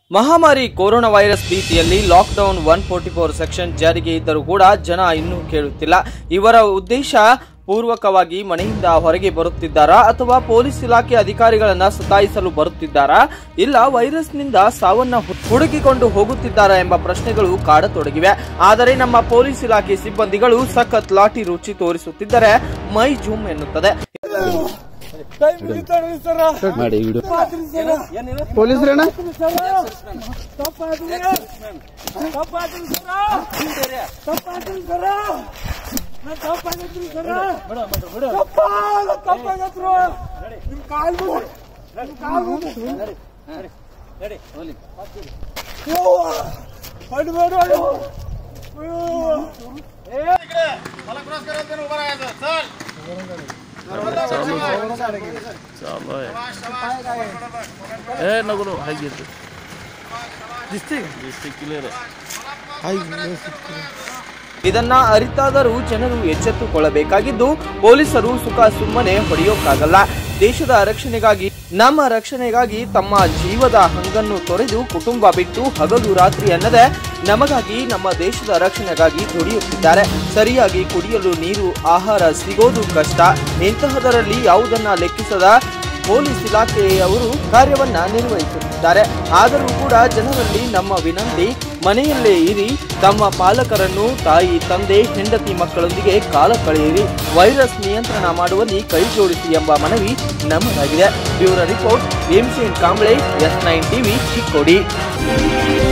ಮಹಾಮಾರಿ corona virus ಭೀತಿಯಲ್ಲಿ lockdown one forty four section ಜಾರಿಗೆ ಇದ್ದರೂ ಕೂಡ ಜನ ಇನ್ನೂ ಕೇಳುತ್ತಿಲ್ಲ ಇವರ ಉದ್ದೇಶ ಪೂರ್ವಕವಾಗಿ ಮನೆಯಿಂದ ಹೊರಗೆ ಬರುತ್ತಿದ್ದಾರಾ ಅಥವಾ ಪೊಲೀಸ್ ಇಲಾಖೆ ಅಧಿಕಾರಿಗಳನ್ನ ಸತಾಯಿಸಲು ಬರುತ್ತಿದ್ದಾರಾ ಇಲ್ಲ ವೈರಸ್ನಿಂದ ಸಾವನ್ನ ಹು- ಹುಡುಕಿಕೊಂಡು ಹೋಗುತ್ತಿದ್ದಾರಾ ಎಂಬ ಪ್ರಶ್ನೆಗಳು ಕಾಡತೊಡಗಿವೆ ಆದರೆ ನಮ್ಮ ಪೊಲೀಸ್ ಇಲಾಖೆ ಸಿಬ್ಬಂದಿಗಳು ಸಖತ್ ಲಾಠಿ ರುಚಿ ತೋರಿಸುತ್ತಿದ್ದರೆ ಮೈ ಜೂಮ್ ಎನ್ನುತ್ತದೆ ಮಾಡಿ ವಿಡಿಯೋ ಪೊಲೀಸ್ರೇನ चालू आहे ए नको नको हाय घेतो दिसते दिसते क्लिअर ಇದನ್ನ ಅರಿತಾದರೂ ಜನರು ಎಚ್ಚೆತ್ತುಕೊಳ್ಳಬೇಕಾಗಿದ್ದು ಪೊಲೀಸರು ಸುಖ ಸುಮ್ಮನೆ ಹೊಡೆಯೋಕ್ಕಾಗಲ್ಲ ದೇಶದ ರಕ್ಷಣೆಗಾಗಿ ನಮ್ಮ ರಕ್ಷಣೆಗಾಗಿ ತಮ್ಮ ಜೀವದ ಹಂಗನ್ನು ತೊರೆದು ಕುಟುಂಬ ಬಿಟ್ಟು ಹಗಲು ರಾತ್ರಿ ಅನ್ನದೆ ನಮಗಾಗಿ ನಮ್ಮ ದೇಶದ ರಕ್ಷಣೆಗಾಗಿ ದುಡಿಯುತ್ತಿದ್ದಾರೆ ಸರಿಯಾಗಿ ಕುಡಿಯಲು ನೀರು ಆಹಾರ ಸಿಗೋದು ಕಷ್ಟ ಇಂತಹದರಲ್ಲಿ ಯಾವುದನ್ನ ಲೆಕ್ಕಿಸದ ಪೊಲೀಸ್ ಇಲಾಖೆಯವರು ಕಾರ್ಯವನ್ನ ನಿರ್ವಹಿಸುತ್ತಿದ್ದಾರೆ ಆದರೂ ಕೂಡ ಜನರಲ್ಲಿ ನಮ್ಮ ವಿನಂತಿ ಮನೆಯಲ್ಲೇ ಇರಿ ತಮ್ಮ ಪಾಲಕರನ್ನು ತಾಯಿ ತಂದೆ ಹೆಂಡತಿ ಮಕ್ಕಳೊಂದಿಗೆ ಕಾಲ ಕಳೆಯಿರಿ ವೈರಸ್ ನಿಯಂತ್ರಣ ಮಾಡುವಲ್ಲಿ ಕೈ ಜೋಡಿಸಿ ಎಂಬ ಮನವಿ ನಮ್ಮದಾಗಿದೆ bureau report MCN Kamble S nine TV Chikkodi